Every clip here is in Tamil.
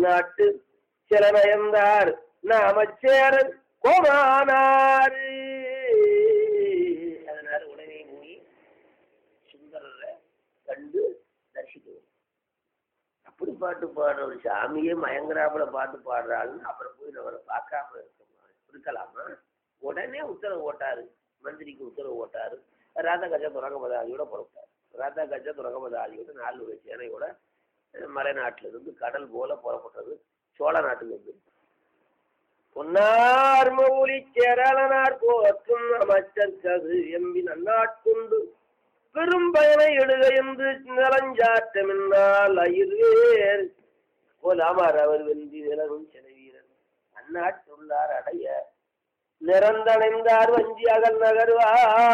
நாட்டு சில நயந்தார் நாமச்சேரன் கோமானாரு அதனால உடனே போய் சுந்தரரை கண்டு தரிசிக்கணும் அப்படி பாட்டு பாடுற ஒரு சாமியே மயங்கராப்புல பாட்டு பாடுறாள்னு அப்புறம் போய் நம்மளை பார்க்காம இருக்கமா இருக்கலாமா உடனே உத்தரவு ஓட்டாரு மந்திரிக்கு உத்தரவு ஓட்டாரு ராதா கஜா துரங்கபதாதியோட புறப்பட்டார் ராதா கஜா துரங்கபதாதியோட நாலு ஒரு சேனையோட அஹ், மலைநாட்டுல இருந்து கடல் போல புறப்பட்டது சோழ நாட்டுக்கு வந்து பொன்னார் மௌலி சேரலனார் போற்றும் அமைச்சர் கது எம்பி நன்னாட்கொண்டு பெரும் பயனை எழுத என்று நலஞ்சாட்டமின்னால் அயிர்வேர் போலாமார் அவர் வென்றி விலகும் செலவீரன் அந்நாட்டுள்ளார் அடைய நிறந்தடைந்தார் வஞ்சி அகல் நகர்வா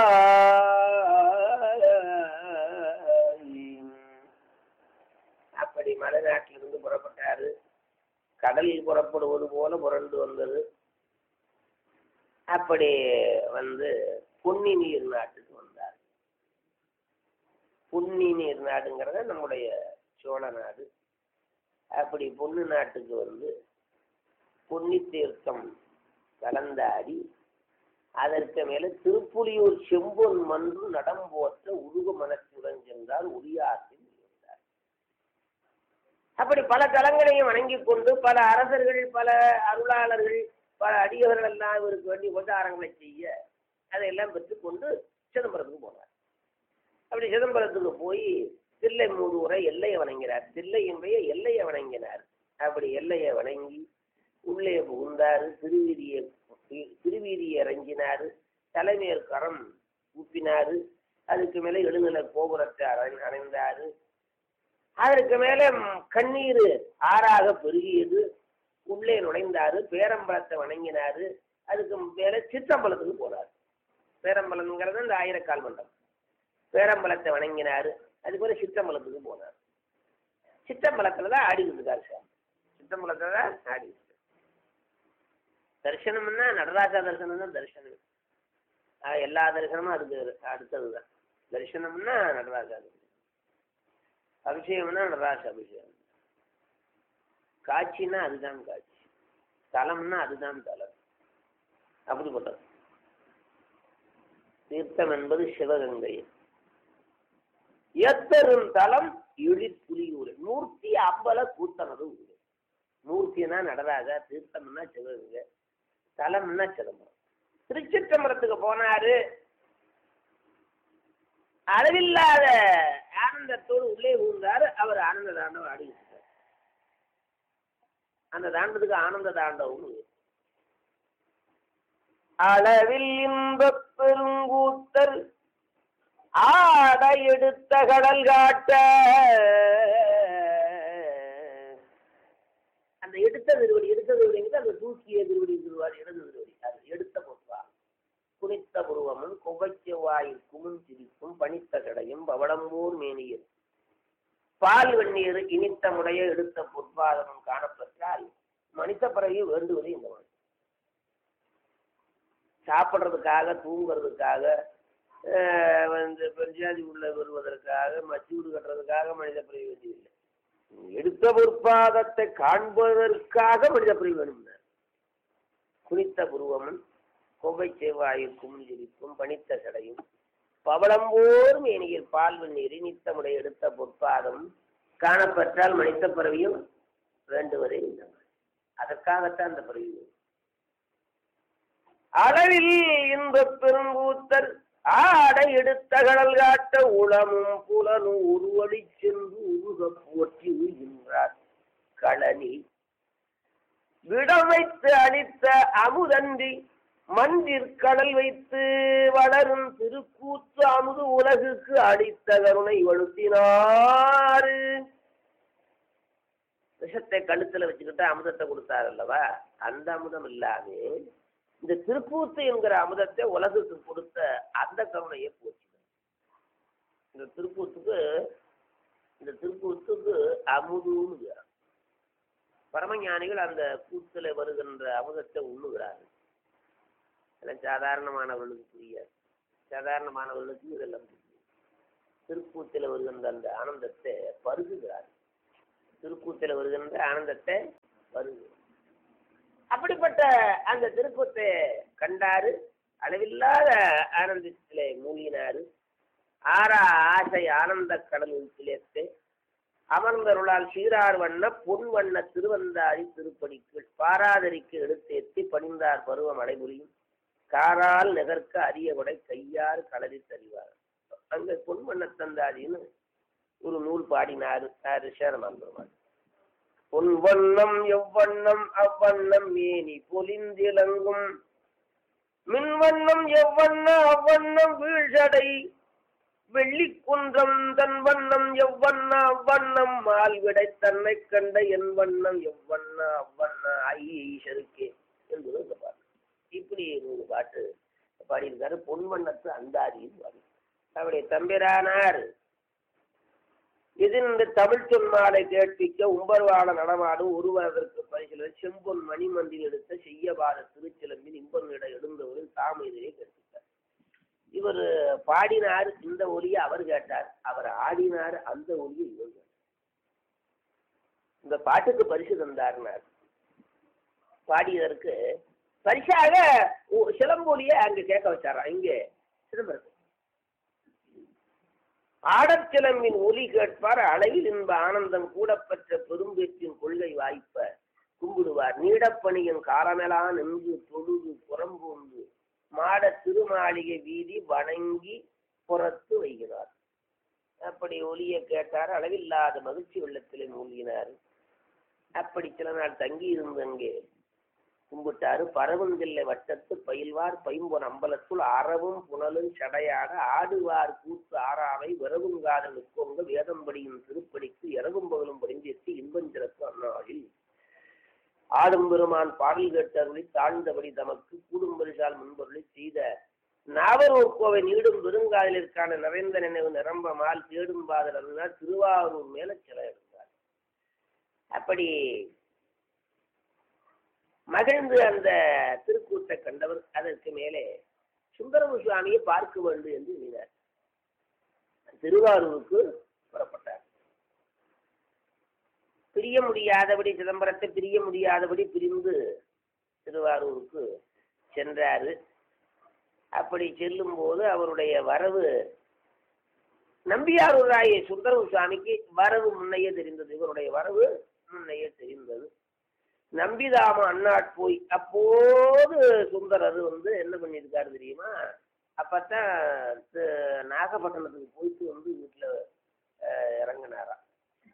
அப்படி மலைநாட்டிலிருந்து புறப்பட்டாரு கடலில் புறப்படுவது போல புரண்டு வந்தது அப்படி வந்து பொன்னி நீர் நாட்டுக்கு வந்தார் பொன்னி நீர் நாடுங்கிறத நம்முடைய சோழ நாடு அப்படி பொண்ணு நாட்டுக்கு வந்து பொன்னி தீர்த்தம் கலந்தாடி அதற்கு மேல திருப்புலியூர் செம்பொன் மன்று நடம்போற்ற உருக மனத்துடன் சென்றார் உரியாற்றில் இருந்தார் அப்படி பல தலங்களையும் வணங்கிக் கொண்டு பல அரசர்கள் பல அருளாளர்கள் பல அடியவர்கள் எல்லாம் இவருக்கு வேண்டிய உபச்சாரங்களை செய்ய அதையெல்லாம் பெற்றுக்கொண்டு சிதம்பரத்துக்கு போனார் அப்படி சிதம்பரத்துக்கு போய் தில்லை மூடு உரை எல்லையை வணங்கினார் தில்லையினுடைய எல்லையை வணங்கினார் அப்படி எல்லையை வணங்கி உள்ளே புகுந்தாரு திருவீதியை திருவீதியை இறங்கினாரு தலைமையர் கரம் ஊப்பினாரு அதுக்கு மேலே எழுநில கோபுரத்தை அறை அடைந்தாரு அதற்கு மேலே ம், கண்ணீர் ஆறாக பெருகியது உள்ளே நுழைந்தாரு பேரம்பலத்தை வணங்கினாரு அதுக்கு மேலே சிற்றம்பலத்துக்கு போனார் பேரம்பலம்ங்கிறது இந்த ஆயிரக்கால் மண்டபம் பேரம்பலத்தை வணங்கினாரு அதுக்கு மேலே சிற்றம்பலத்துக்கு போனார் சிற்றம்பலத்துல தான் ஆடிக்கிட்டு இருக்காரு சார் சிற்றம்பலத்துல தான் ஆடிக்கிட்டு இருக்காரு. தரிசனம்னா நடராஜா தரிசனம் தான் தரிசனம் ஆஹ் எல்லா தரிசனமும் அதுக்கு அடுத்தது தான் தரிசனம்னா நடராஜா தரிசனம் அபிஷேகம்னா நடராஜ அபிஷேகம் காட்சின்னா அதுதான் காட்சி தலம்னா அதுதான் தலம் அப்படிப்பட்டது தீர்த்தம் என்பது சிவகங்கை எத்தரும் தலம் எழிற் புலியூர் மூர்த்தி அம்பல கூத்தனது ஊர் மூர்த்தினா நடராஜா தீர்த்தம்னா சிவகங்கை தலம்னா சிதம்பரம் திருச்சிற்றம்பலத்துக்கு போனாரு அளவில்லாத ஆனந்தத்தோடு உள்ளே ஊர்ந்தாரு அவர் ஆனந்த தாண்டவம் ஆடிக்கிட்டு இருக்காரு. அந்த தாண்டத்துக்கு ஆனந்த தாண்டவம் அளவில் இன்பப் பெருங்கூத்தர் ஆட எடுத்த கடல் காட்ட அந்த எடுத்த திருவடி எடுத்த திருவடிங்கிறது அந்த தூக்கிய திருவடி திருவாடி இடது திருவடி அது எடுத்த பொறுப்பா குனித்த புருவமும் குவைச்சவாயில் குமுன் சிரிப்பும் பனித்த கடையும் பவளம்பூர் மேனியில் பால் வெந்நீர் இனித்த முடைய எடுத்த பொற்பாதமும் காணப்பெற்றால் மனித பிறகு வேண்டுவது இந்த மாதிரி சாப்பிட்றதுக்காக தூங்குறதுக்காக ஆஹ், வந்து பெருஞ்சாதி உள்ள வருவதற்காக மச்சி வீடு கட்டுறதுக்காக மனித பிறகு வேண்டியதில்லை எடுத்த பொற்பாதத்தை காண்பதற்காக மனித பிறகு வேணும்னார் குனித்த புருவமும் கொவ்வை செவ்வாயில் குமிஞ்சிரிப்பும் பனித்த சடையும் பவளம்போர் மேனியில் பால் வெந்நீர் நித்தமுடைய எடுத்த பொற்பாதம் காணப்பெற்றால் மனித பிறவியும் வேண்டுவதே இந்த மாதிரி. அதற்காகத்தான் அந்த பிறவி வேணும். அளவில் இன்பப் பெருங்கூத்தர் ஆடை எடுத்த கடல் காட்ட உளமும் புலனும் உருவழி சென்று உருக போற்றி உயிர்கின்றார் களனி விடம் வைத்து அளித்த அமுதன்றி மன்றிற் கடல் வைத்து வளரும் திருக்கூத்து அமுது உலகுக்கு அளித்த கருணை வழுத்தினாரு விஷத்தை கழுத்துல வச்சுக்கிட்டு அமுதத்தை கொடுத்தார் அல்லவா அந்த அமுதம் இல்லாம இந்த திருப்பூத்து என்கிற அமுதத்தை உலகுக்கு கொடுத்த அந்த கருணையை போச்சு இந்த திருப்பூத்துக்கு இந்த திருப்பூத்துக்கு அமுதுன்னு பேர். பரமஞானிகள் அந்த கூத்துல வருகின்ற அமுதத்தை உண்ணுகிறார்கள் இதெல்லாம் சாதாரணமானவர்களுக்கு புரியாது சாதாரணமானவர்களுக்கு இதெல்லாம் புரியும் திருப்பூத்தில் வருகின்ற அந்த ஆனந்தத்தை பருகுகிறார்கள் திருக்கூத்தில் வருகின்ற ஆனந்தத்தை வருது அப்படிப்பட்ட அந்த திருக்கூத்தை கண்டாரு அளவில்லாத ஆனந்தத்திலே மூழ்கினாரு ஆறா ஆசை ஆனந்த கடல் திளைத்து அமர்ந்தருளால் சீரார் வண்ண பொன் வண்ண திருவந்தாரி திருப்படிக்கு பாராதரிக்கு எடுத்தேத்தி பணிந்தார் பருவ மழைபுரியும் காரால் நெகர்க்க அரிய கொடை கையார் களறி தறிவார் அங்க பொன் வண்ண தந்தாரின்னு ஒரு நூல் பாடினார் ரிஷாரமான் பெருமாள் பொன் வண்ணம் எவ்வண்ணம் அவ்வண்ணம் மேனி பொலிந்திலங்கும் மின்வண்ணம் எவ்வண்ண அவ்வண்ணம் வீழ்சடை வெள்ளிக்குன்றம் தன் வண்ணம் எவ்வண்ண அவ்வண்ணம் மால்விடை தன்னை கண்ட என் வண்ணம் எவ்வண்ண அவ்வண்ண ஐ ஈஸ்வருக்கே என்பது இந்த பாட்டு இப்படி ஒரு பாட்டு பாடியிருக்காரு பொன் வண்ணத்து அந்தாதின்னு பாடி அவருடைய தம்பிரானார் இது இந்த தமிழ் சொன்மாலை கேட்பிக்க உம்பர்வாட நடமாடும் ஒருவரதற்கு பரிசில செம்பொன் மணிமந்தில் எடுத்த செய்யபாத திருச்சிலம்பின் இம்பனிட எழுந்தவரில் தாம இதையே கேட்பித்தார் இவர் பாடினார் இந்த ஒலியை அவர் கேட்டார் அவர் ஆடினார் அந்த ஒலியை இவர் கேட்டார் இந்த பாட்டுக்கு பரிசு தந்தார்னார் பாடியதற்கு பரிசாக ஒ- சிலம்பொலியை அங்க கேட்க வச்சாராம் இங்கே சிதம்பரத்தில் ஆடற் சிலம்பின் ஒலி கேட்பார் அளவில் இன்ப ஆனந்தம் கூடப்பெற்ற பெரும்பேற்றின் கொள்கை வாய்ப்ப கும்பிடுவார் நீடப்பணியின் காலமெல்லாம் நின்று தொழுது புறம்பூந்து மாட திருமாளிகை வீதி வணங்கி புறத்து வைகிறார் அப்படி ஒலியை கேட்டார் அளவில்லாத மகிழ்ச்சி வெள்ளத்திலே மூழ்கினார் அப்படி சில நாள் தங்கி இருந்து அங்கே கும்பிட்டாரு பரவந்தில்லை வட்டத்து பயில்வார் பைம்பொன் அம்பலத்துள் அறவும் புனலும் சடையாட ஆடுவார் கூத்து ஆறாவை விரவுங்காத நிற்கோங்க வேதம்படியின் திருப்படிக்கு இரவும் பகலும் படிந்தேற்றி இன்பஞ்சிறப்பு அந்நாளில் ஆடும் பெருமான் பாடல் கேட்டருளி தாழ்ந்தபடி தமக்கு கூடும் பரிசால் முன்பொருளி செய்த நாவரூர் கோவை நீடும் பெருங்காதலிற்கான நிறைந்த நினைவு நிரம்ப மால் தேடும் பாதல் அருளார் திருவாரூர் மேல சில எடுத்தார் அப்படி மகிழ்ந்து அந்த திருக்கூட்டை கண்டவர் அதற்கு மேலே சுந்தரமு சுவாமியை பார்க்க வேண்டும் என்று எண்ணினார் திருவாரூருக்கு புறப்பட்டார் பிரிய முடியாதபடி சிதம்பரத்தை பிரிய முடியாதபடி பிரிந்து திருவாரூருக்கு சென்றாரு அப்படி செல்லும்போது அவருடைய வரவு நம்பியாரூராய சுந்தரமு சுவாமிக்கு வரவு முன்னையே தெரிந்தது இவருடைய வரவு முன்னையே தெரிந்தது நம்பிதாம அண்ணாட் போய் அப்போது சுந்தரர் வந்து என்ன பண்ணியிருக்காரு தெரியுமா அப்பத்தான் தி- நாகப்பட்டினத்துக்கு போயிட்டு வந்து வீட்டில் இறங்கினாராம்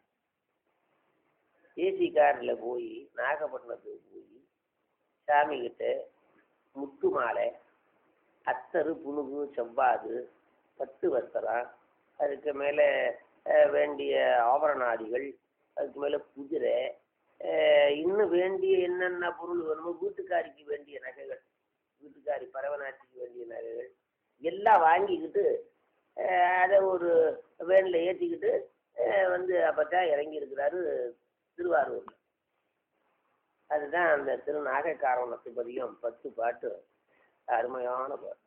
ஏசி காரில் போய் நாகப்பட்டினத்துக்கு போய் சாமி கிட்ட முத்து மாலை அத்தரு புனுகு செவ்வாது பட்டு வஸ்திரம் அதுக்கு மேலே வேண்டிய ஆபரணாதிகள் அதுக்கு மேலே குதிரை அஹ், இன்னும் வேண்டிய என்னென்ன பொருள் வேணுமோ வீட்டுக்காரிக்கு வேண்டிய நகைகள் வீட்டுக்காரி பரவநாட்டிக்கு வேண்டிய நகைகள் எல்லாம் வாங்கிக்கிட்டு அஹ், அதை ஒரு வேனில் ஏற்றிக்கிட்டு அஹ், வந்து அப்போ தான் இறங்கி இருக்கிறாரு திருவாரூரில் அதுதான் அந்த திரு நாகைக்காரவனத்து பதிகம் பத்து பாட்டு அருமையான பாட்டு